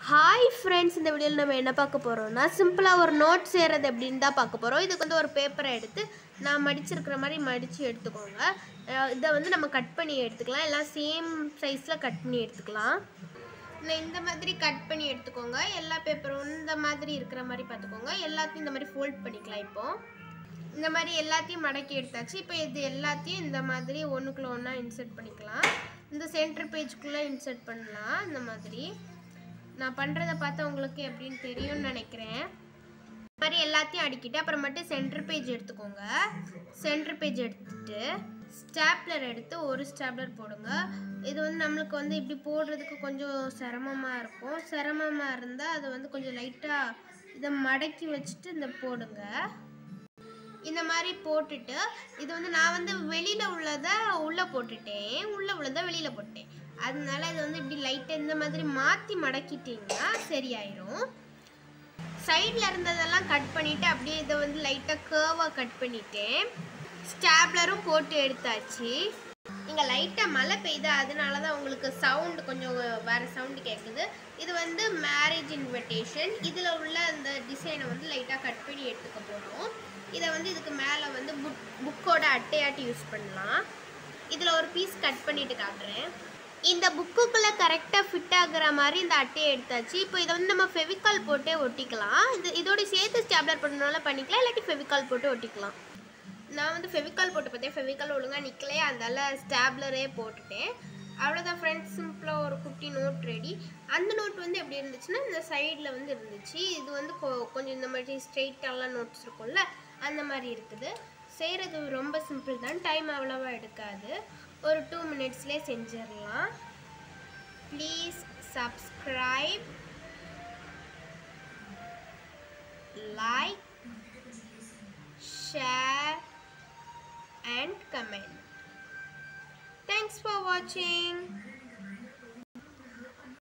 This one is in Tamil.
ஹாய் ஃப்ரெண்ட்ஸ் இந்த வீடியோவில் நம்ம என்ன பார்க்க போகிறோம்னா சிம்பிளாக ஒரு நோட் செய்கிறது எப்படின்னு தான் பார்க்க போகிறோம் இதுக்கு வந்து ஒரு பேப்பரை எடுத்து நான் மடிச்சிருக்கிற மாதிரி மடித்து எடுத்துக்கோங்க அஹ் இதை வந்து நம்ம கட் பண்ணி எடுத்துக்கலாம் எல்லாம் சேம் சைஸில் கட் பண்ணி எடுத்துக்கலாம் நான் இந்த மாதிரி கட் பண்ணி எடுத்துக்கோங்க எல்லா பேப்பரும் இந்த மாதிரி இருக்கிற மாதிரி பார்த்துக்கோங்க எல்லாத்தையும் இந்த மாதிரி ஃபோல்ட் பண்ணிக்கலாம் இப்போது இந்த மாதிரி எல்லாத்தையும் மடக்கி எடுத்தாச்சு இப்போ இது எல்லாத்தையும் இந்த மாதிரி ஒன்றுக்குள்ள ஒன்றா இன்சர்ட் பண்ணிக்கலாம் இந்த சென்டர் பேஜ்குள்ளே இன்சர்ட் பண்ணலாம் இந்த மாதிரி நான் பண்ணுறத பார்த்தா உங்களுக்கு எப்படின்னு தெரியும்னு நினைக்கிறேன் இந்த மாதிரி எல்லாத்தையும் அடிக்கிட்டு அப்புறமேட்டு சென்டர் பேஜ் எடுத்துக்கோங்க சென்டர் பேஜ் எடுத்துட்டு ஸ்டாப்லர் எடுத்து ஒரு ஸ்டாப்லர் போடுங்க இது வந்து நம்மளுக்கு வந்து இப்படி போடுறதுக்கு கொஞ்சம் சிரமமாக இருக்கும் சிரமமாக இருந்தால் அதை வந்து கொஞ்சம் லைட்டாக இதை மடக்கி வச்சுட்டு இந்த போடுங்க இந்த மாதிரி போட்டுட்டு இது வந்து நான் வந்து வெளியில் உள்ளதை உள்ளே போட்டுட்டேன் உள்ளே உள்ளதை வெளியில் போட்டேன் அதனால இது வந்து இப்படி லைட்டாக இந்த மாதிரி மாற்றி மடக்கிட்டிங்கன்னா சரியாயிரும் சைடில் இருந்ததெல்லாம் கட் பண்ணிவிட்டு அப்படியே இதை வந்து லைட்டாக கேர்வாக கட் பண்ணிட்டேன் ஸ்டாப்லரும் போட்டு எடுத்தாச்சு இங்கே லைட்டாக மழை பெய்யுது அதனால தான் உங்களுக்கு சவுண்டு கொஞ்சம் வேறு சவுண்டு கேட்குது இது வந்து மேரேஜ் இன்விடேஷன் இதில் உள்ள அந்த டிசைனை வந்து லைட்டாக கட் பண்ணி எடுத்துக்க போகிறோம் இதை வந்து இதுக்கு மேலே வந்து புக் புக்கோட அட்டையாட்டி யூஸ் பண்ணலாம் இதில் ஒரு பீஸ் கட் பண்ணிட்டு காட்டுறேன் இந்த புக்குக்குள்ளே கரெக்டாக ஃபிட் ஆகுற மாதிரி இந்த அட்டையை எடுத்தாச்சு இப்போ இதை வந்து நம்ம ஃபெவிகால் போட்டே ஒட்டிக்கலாம் இது இதோட சேர்த்து ஸ்டாப்லர் பண்ணனால பண்ணிக்கலாம் இல்லாட்டி ஃபெவிகால் போட்டு ஒட்டிக்கலாம் நான் வந்து ஃபெவிகால் போட்டு பார்த்தேன் ஃபெவிகால் ஒழுங்காக நிற்கலையே அதனால ஸ்டாப்லரே போட்டுட்டேன் அவ்வளோதான் ஃப்ரெண்ட்ஸ் சிம்பிளாக ஒரு குட்டி நோட் ரெடி அந்த நோட் வந்து எப்படி இருந்துச்சுன்னா இந்த சைடில் வந்து இருந்துச்சு இது வந்து கொ- கொஞ்சம் இந்த மாதிரி ஸ்ட்ரெயிட்டாலாம் நோட்ஸ் இருக்கும்ல அந்த மாதிரி இருக்குது செய்கிறது ரொம்ப சிம்பிள் தான் டைம் அவ்வளோவா எடுக்காது ஒரு டூ மினிட்ஸ்லேயே செஞ்சிடலாம் please subscribe like share and comment. Thanks for watching.